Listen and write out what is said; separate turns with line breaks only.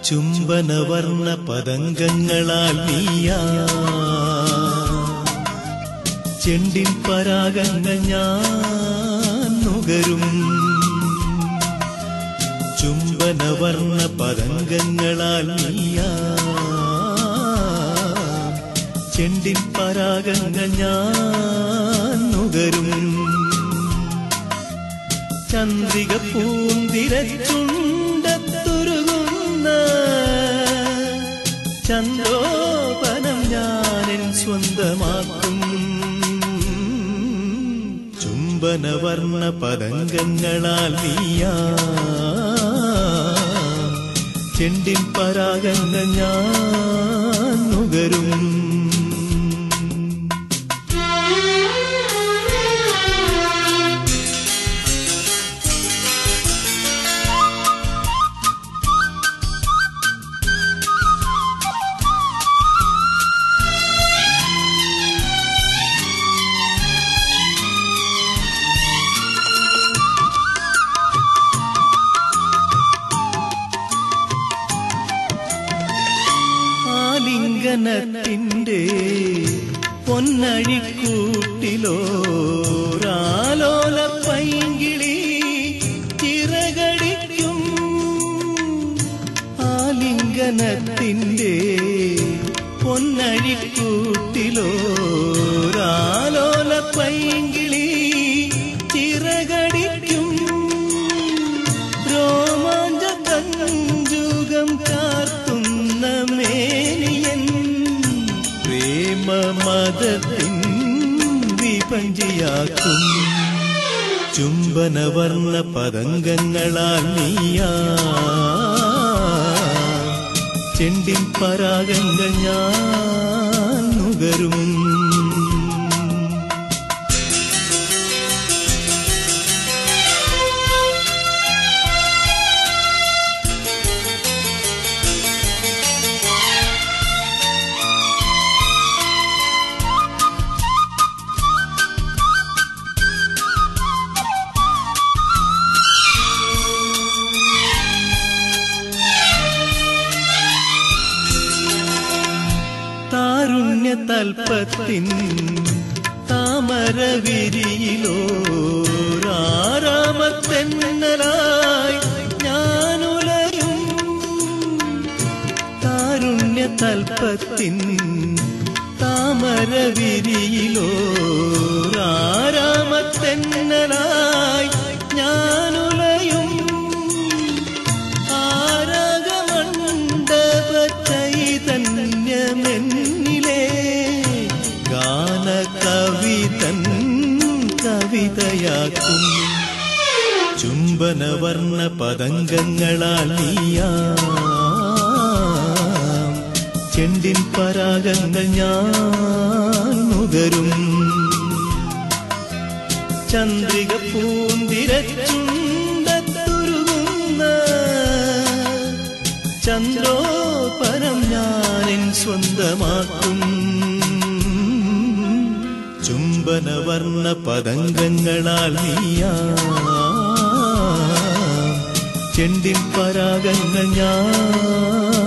ചുംബനവർണ്ണ പതംഗങ്ങളാൽ നീയാ ചെണ്ടിൻ പരാഗങ്ങൾ ഞാൻ നുകരും ചുംബനവർണ്ണ പതംഗങ്ങളാൽ നീയാ ചെണ്ടിൻ പരാഗങ്ങൾ ഞാൻ നുകരും ചന്ദ്രിക പൂന്തിരച്ചുണ്ടത്തുരുകുന്ന ചന്ദ്രോപനം ഞാനെൻ സ്വന്തമാക്കും ചുംബനവർണ്ണ പതംഗങ്ങളാൽ നീയാ ചെണ്ടിൻ പരാഗങ്ങൾ ഞാൻ നുകരും ആലിംഗനത്തിന്റെ പൊന്നഴിക്കൂട്ടിലോരാലോല പൈങ്കിളി ചിറകടിക്കും ആലിംഗനത്തിന്റെ പൊന്നഴിക്കൂട്ടിലോരാലോല പൈങ്കിളി ചിറകടിക്കും രോമാഞ്ച കഞ്ചുകം കാർത്തുന്ന മേനിയൻ പ്രേമമതത്തിൻ വിപഞ്ചിയാക്കും ചുംബനവർണ്ണ പതംഗങ്ങളാൽ നീയാ ചെണ്ടിൻ പരാഗങ്ങൾ ഞാൻ നുകരും താരുണ്യ തൽപ്പത്തിൻ താമര വിരിയിലോരാമത്തെന്നലായി ഞാനുലയും താരുണ്യ തൽപ്പത്തിൻ താമര വിരിയിലോരാമത്തെന്നലായി ഞാനുലയും ആരാഗമണ്ഡപ ചൈതന്യമെന്നിലെ ഗാന കവിതൻ കവിതയാക്കും ചുംബനവർണ്ണ പതംഗങ്ങളാൽ നീയാ ചെണ്ടിൻ പരാഗങ്ങൾ ഞാൻ നുകരും ചന്ദ്രിക പൂന്തിരച്ചുണ്ടത്തുരുകുന്ന ചന്ദ്രോപരം ഞാനിൻ സ്വന്തമാക്കും ചുംബനവർണ്ണ പതംഗങ്ങളാൽ നീയാ ചെണ്ടിൻ പരാഗങ്ങൾ ഞാൻ